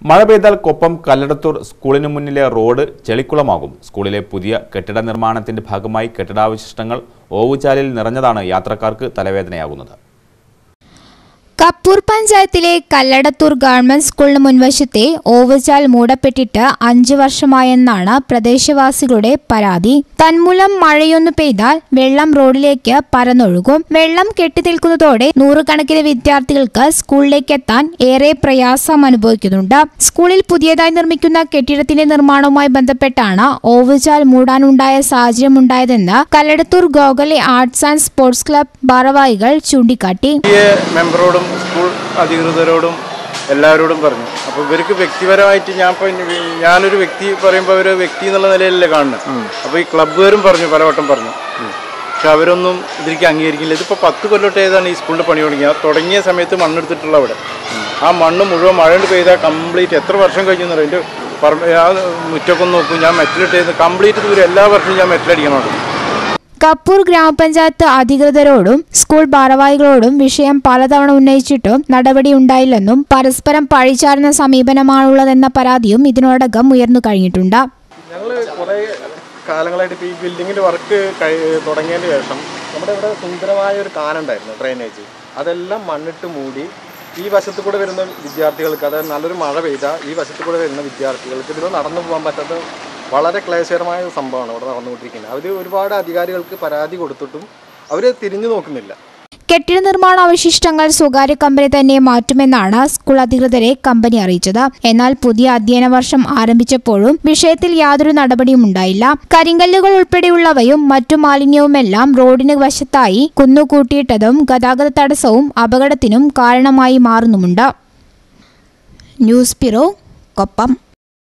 മഴ പെയ്താൽ കൊപ്പം കല്ലടത്തൂർ സ്കൂളിന് മുന്നിലെ റോഡ് ചെളിക്കുളമാകും സ്കൂളിലെ പുതിയ കെട്ടിട നിർമ്മാണത്തിന്റെ ഭാഗമായി കെട്ടിടാവശിഷ്ടങ്ങൾ ഓവുചാലിൽ നിറഞ്ഞതാണ് യാത്രക്കാർക്ക് തലവേദനയാകുന്നത് കപ്പൂർ പഞ്ചായത്തിലെ കല്ലടത്തൂർ ഗവൺമെന്റ് സ്കൂളിന് മുൻവശത്തെ ഓവുചാൽ മൂടപ്പെട്ടിട്ട് അഞ്ചു വർഷമായെന്നാണ് പ്രദേശവാസികളുടെ പരാതി തന്മൂലം മഴയൊന്നു പെയ്താൽ വെള്ളം റോഡിലേക്ക് പരന്നൊഴുകും വെള്ളം കെട്ടിനിൽക്കുന്നതോടെ നൂറുകണക്കിന് വിദ്യാർത്ഥികൾക്ക് സ്കൂളിലേക്ക് എത്താൻ ഏറെ പ്രയാസം അനുഭവിക്കുന്നുണ്ട് സ്കൂളിൽ പുതിയതായി നിർമ്മിക്കുന്ന കെട്ടിടത്തിന്റെ നിർമ്മാണവുമായി ബന്ധപ്പെട്ടാണ് ഓവുചാൽ മൂടാനുണ്ടായ സാഹചര്യമുണ്ടായതെന്ന് Kalladathur Gokhale arts and sports club ഭാരവാഹികൾ ചൂണ്ടിക്കാട്ടി ഈ മെമ്പറോടും സ്കൂൾ അധികൃതരോടും എല്ലാവരോടും പറഞ്ഞു അപ്പോൾ ഇവർക്ക് വ്യക്തിപരമായിട്ട് ഞാൻ ഇപ്പോൾ ഞാനൊരു വ്യക്തി പറയുമ്പോൾ ഒരു വ്യക്തി എന്നുള്ള നിലയിലല്ലേ കാണുന്നത് അപ്പോൾ ഈ ക്ലബ്ബുകാരും പറഞ്ഞു പലവട്ടം പറഞ്ഞു പക്ഷെ അവരൊന്നും ഇതിലേക്ക് അംഗീകരിക്കില്ല ഇതിപ്പോൾ പത്ത് കൊല്ലത്തെ ഏതാണ് ഈ സ്കൂളിൻ്റെ പണി തുടങ്ങി ആ തുടങ്ങിയ സമയത്ത് മണ്ണെടുത്തിട്ടുള്ള അവിടെ ആ മണ്ണ് മുഴുവൻ മഴ കൊണ്ട് പെയ്താൽ കംപ്ലീറ്റ് എത്ര വർഷം കഴിഞ്ഞു എന്നറിയാം എൻ്റെ പറമ്പ് ആ മുറ്റൊക്കെ ഒന്ന് നോക്കും ഞാൻ മെറ്റലിട്ട് കംപ്ലീറ്റ് ദൂരം എല്ലാ വർഷവും ഞാൻ മെറ്റലടിക്കണം അവിടെ കപ്പൂർ ഗ്രാമപഞ്ചായത്ത് അധികൃതരോടും സ്കൂൾ ഭാരവാഹികളോടും വിഷയം പലതവണ ഉന്നയിച്ചിട്ടും നടപടിയുണ്ടായില്ലെന്നും പരസ്പരം പഴിചാരുന്ന സമീപനമാണുള്ളതെന്ന പരാതിയും ഇതിനോടകം ഉയർന്നു കഴിഞ്ഞിട്ടുണ്ട് ഞങ്ങൾ കുറേ കാലങ്ങളായിട്ട് ഇപ്പോൾ ഈ ബിൽഡിങ്ങിൻ്റെ വർക്ക് കഴി തുടങ്ങിയതിന് ശേഷം നമ്മുടെ ഇവിടെ സുന്ദരമായ ഒരു കാനുണ്ടായിരുന്നു ഡ്രെയിനേജ് അതെല്ലാം മണ്ണിട്ട് മൂടി ഈ വശത്ത് കൂടെ വരുന്ന വിദ്യാർത്ഥികൾക്ക് അതായത് നല്ലൊരു മഴ പെയ്താൽ ഈ വശത്ത് കൂടെ വരുന്ന വിദ്യാർത്ഥികൾക്ക് ഇതിൽ നടന്നു പോകാൻ പറ്റാത്ത വളരെ ക്ലേശകരമായ ഒരു സംഭവമാണ് ഇവിടെ നടന്നുകൊണ്ടിരിക്കുന്നത് അവർ ഒരുപാട് അധികാരികൾക്ക് പരാതി കൊടുത്തിട്ടും അവർ തിരിഞ്ഞു നോക്കുന്നില്ല കെട്ടിട നിർമ്മാണ അവശിഷ്ടങ്ങൾ സ്വകാര്യ കമ്പനി തന്നെ മാറ്റുമെന്നാണ് സ്കൂൾ അധികൃതരെ കമ്പനി അറിയിച്ചത് എന്നാൽ പുതിയ അധ്യയന വർഷം ആരംഭിച്ചപ്പോഴും വിഷയത്തിൽ യാതൊരു നടപടിയും ഉണ്ടായില്ല കരിങ്കല്ലുകൾ ഉൾപ്പെടെയുള്ളവയും മറ്റു മാലിന്യവുമെല്ലാം റോഡിന് വശത്തായി കുന്നുകൂട്ടിയിട്ടതും ഗതാഗത തടസ്സവും അപകടത്തിനും കാരണമായി മാറുന്നുമുണ്ട് ന്യൂസ് ബ്യൂറോ കൊപ്പം